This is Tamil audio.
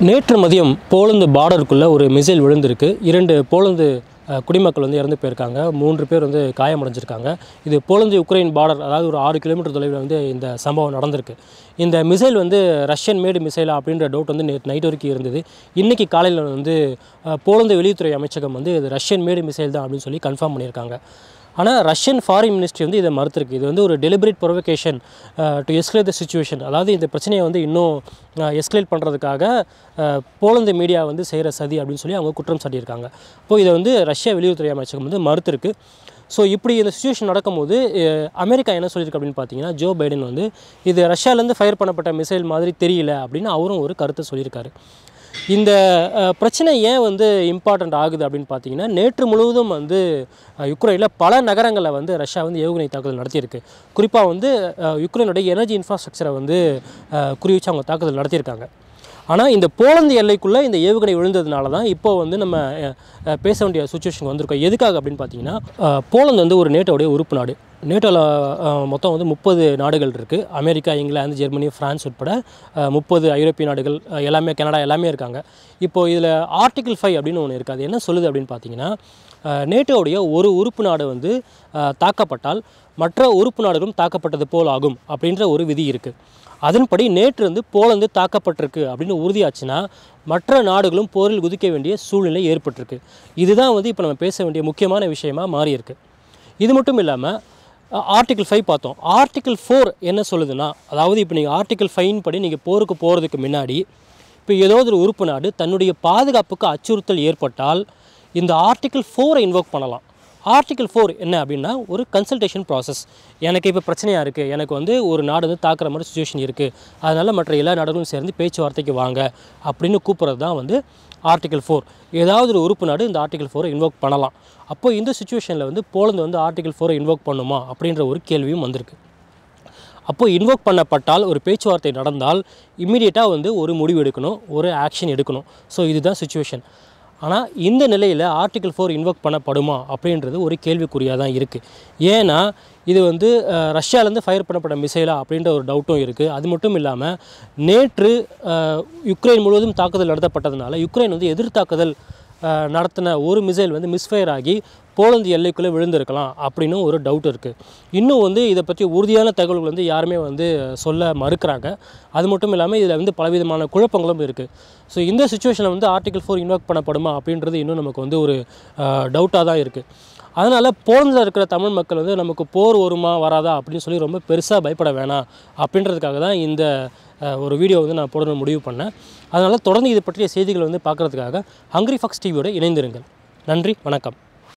நேற்று மதியம் போலந்து பார்டருக்குள்ளே ஒரு மிசைல் விழுந்திருக்கு இரண்டு போலந்து அஹ், குடிமக்கள் வந்து இறந்து போயிருக்காங்க மூன்று பேர் வந்து காயமடைஞ்சிருக்காங்க இது போலந்து உக்ரைன் பார்டர் அதாவது ஒரு ஆறு கிலோமீட்டர் தொலைவில் வந்து இந்த சம்பவம் நடந்திருக்கு இந்த மிசைல் வந்து ரஷ்யன் மேடு மிசைலா அப்படின்ற டவுட் வந்து நேற்று நைட் வரைக்கும் இருந்தது இன்றைக்கி காலையில் வந்து அஹ், போலந்து வெளியுறவுத்துறை அமைச்சகம் வந்து இது ரஷ்யன் மேடு மிசைல் தான் அப்படின்னு சொல்லி கன்ஃபார்ம் பண்ணியிருக்காங்க ஆனால் ரஷ்யன் ஃபாரின் மினிஸ்ட்ரி வந்து இதை மறுத்திருக்கு இது வந்து ஒரு deliberate provocation to escalate the situation அதாவது இந்த பிரச்சனையை வந்து இன்னும் எஸ்கலேட் பண்ணுறதுக்காக போலந்து மீடியா வந்து செய்கிற சதி அப்படின்னு சொல்லி அவங்க குற்றம் சாட்டியிருக்காங்க இப்போ இதை வந்து ரஷ்யா வெளியுறவுத்துறை அமைச்சகம் வந்து மறுத்திருக்கு ஸோ இப்படி இந்த சுச்சுவேஷன் நடக்கும்போது அஹ், அமெரிக்கா என்ன சொல்லியிருக்கு அப்படின்னு பார்த்தீங்கன்னா ஜோ பைடன் வந்து இது ரஷ்யாலேருந்து ஃபயர் பண்ணப்பட்ட மிசைல் மாதிரி தெரியல அப்படின்னு அவரும் ஒரு கருத்தை சொல்லியிருக்காரு இந்த அஹ், பிரச்சனை ஏன் வந்து இம்பார்ட்டண்ட் ஆகுது அப்படின்னு பார்த்தீங்கன்னா நேற்று முழுவதும் வந்து அஹ், யுக்ரைனில் பல நகரங்களில் வந்து ரஷ்யா வந்து ஏவுகணை தாக்குதல் நடத்தியிருக்கு குறிப்பாக வந்து அஹ், யுக்ரைனுடைய எனர்ஜி இன்ஃப்ராஸ்ட்ரக்சரை வந்து அஹ், குறி வச்சு அவங்க தாக்குதல் நடத்தியிருக்காங்க ஆனால் இந்த போலந்து எல்லைக்குள்ளே இந்த ஏவுகணை விழுந்ததுனால தான் இப்போ வந்து நம்ம அஹ், அஹ், பேச வேண்டிய சுச்சுவேஷன் வந்திருக்கோம் எதுக்காக அப்படின்னு பார்த்தீங்கன்னா அஹ், போலந்து வந்து ஒரு நேட்டோடைய உறுப்பு நாடு நேட்டோவில் மொத்தம் வந்து முப்பது நாடுகள் இருக்குது அமெரிக்கா இங்கிலாந்து ஜெர்மனி ஃப்ரான்ஸ் உட்பட முப்பது ஐரோப்பிய நாடுகள் அஹ், எல்லாமே கனடா எல்லாமே இருக்காங்க இப்போ இதில் ஆர்டிகிள் ஃபைவ் அப்படின்னு ஒன்று இருக்குது அது என்ன சொல்லுது அப்படின்னு பார்த்தீங்கன்னா அஹ், நேட்டோவுடைய ஒரு உறுப்பு நாடு வந்து அஹ், தாக்கப்பட்டால் மற்ற உறுப்பு நாடுகளும் தாக்கப்பட்டது போல் ஆகும் அப்படின்ற ஒரு விதி இருக்குது அதன்படி நேற்று வந்து போலந்து தாக்கப்பட்டிருக்கு அப்படின்னு உறுதியாச்சுன்னா மற்ற நாடுகளும் போரில் குதிக்க வேண்டிய சூழ்நிலை ஏற்பட்டிருக்கு இதுதான் வந்து இப்போ நம்ம பேச வேண்டிய முக்கியமான விஷயமா மாறியிருக்கு இது மட்டும் இல்லாமல் ஆர்டிகிள் ஃபைவ் பார்த்தோம் ஆர்டிகிள் ஃபோர் என்ன சொல்லுதுன்னா அதாவது இப்போ நீங்கள் ஆர்டிகிள் ஃபைன் படி நீங்கள் போருக்கு போகிறதுக்கு முன்னாடி இப்போ ஏதோ ஒரு உறுப்பு நாடு தன்னுடைய பாதுகாப்புக்கு அச்சுறுத்தல் ஏற்பட்டால் இந்த ஆர்டிகிள் ஃபோரை இன்வோக் பண்ணலாம் ஆர்டிகிள் ஃபோர் என்ன அப்படின்னா ஒரு கன்சல்டேஷன் ப்ராசஸ் எனக்கு இப்போ பிரச்சனையாக இருக்குது எனக்கு வந்து ஒரு நாடு வந்து தாக்குற மாதிரி சுச்சுவேஷன் இருக்குது அதனால் மற்ற எல்லா நாடுகளும் சேர்ந்து பேச்சுவார்த்தைக்கு வாங்க அப்படின்னு கூப்பிட்றது தான் வந்து ஆர்டிகிள் ஃபோர் ஏதாவது ஒரு உறுப்பு நாடு இந்த ஆர்டிகிள் ஃபோரை இன்வோக் பண்ணலாம் அப்போ இந்த சுச்சுவேஷனில் வந்து போலந்து வந்து ஆர்டிகிள் ஃபோரை இன்வோக் பண்ணுமா அப்படின்ற ஒரு கேள்வியும் வந்திருக்கு அப்போ இன்வோக் பண்ணப்பட்டால் ஒரு பேச்சுவார்த்தை நடந்தால் இம்மிடியேட்டாக வந்து ஒரு முடிவு எடுக்கணும் ஒரு ஆக்ஷன் எடுக்கணும் ஸோ இதுதான் சுச்சுவேஷன் ஆனால் இந்த நிலையில் ஆர்டிகிள் ஃபோர் இன்வோக் பண்ணப்படுமா அப்படின்றது ஒரு கேள்விக்குறியாக தான் இருக்குது ஏன்னா இது வந்து அஹ், ரஷ்யாலேருந்து ஃபயர் பண்ணப்பட்ட மிசைலா அப்படின்ற ஒரு டவுட்டும் இருக்குது அது மட்டும் இல்லாமல் நேற்று அஹ், யுக்ரைன் முழுவதும் தாக்குதல் நடத்தப்பட்டதுனால யுக்ரைன் வந்து எதிர்த்தாக்குதல் அஹ், நடத்தின ஒரு மிசைல் வந்து மிஸ்ஃபயர் ஆகி போலந்து எல்லைக்குள்ளே விழுந்திருக்கலாம் அப்படின்னு ஒரு டவுட் இருக்குது இன்னும் வந்து இதை பற்றி உறுதியான தகவல்கள் வந்து யாருமே வந்து சொல்ல மறுக்கிறாங்க அது மட்டும் இல்லாமல் இதில் வந்து பலவிதமான குழப்பங்களும் இருக்குது ஸோ இந்த சுச்சுவேஷனில் வந்து ஆர்டிகல் ஃபோர் இன்வாக் பண்ணப்படுமா அப்படின்றது இன்னும் நமக்கு வந்து ஒரு டவுட்டாக தான் இருக்குது அதனால் போலந்தில் இருக்கிற தமிழ் மக்கள் வந்து நமக்கு போர் வருமா வராதா அப்படின்னு சொல்லி ரொம்ப பெருசாக பயப்பட வேணாம் அப்படின்றதுக்காக தான் இந்த அஹ், ஒரு வீடியோ வந்து நான் போடணும்னு முடிவு பண்ணேன் அதனால் தொடர்ந்து இது பற்றிய செய்திகள் வந்து பார்க்குறதுக்காக ஹங்க்ரி ஃபாக்ஸ் டிவியோட இணைந்திருங்கள் நன்றி வணக்கம்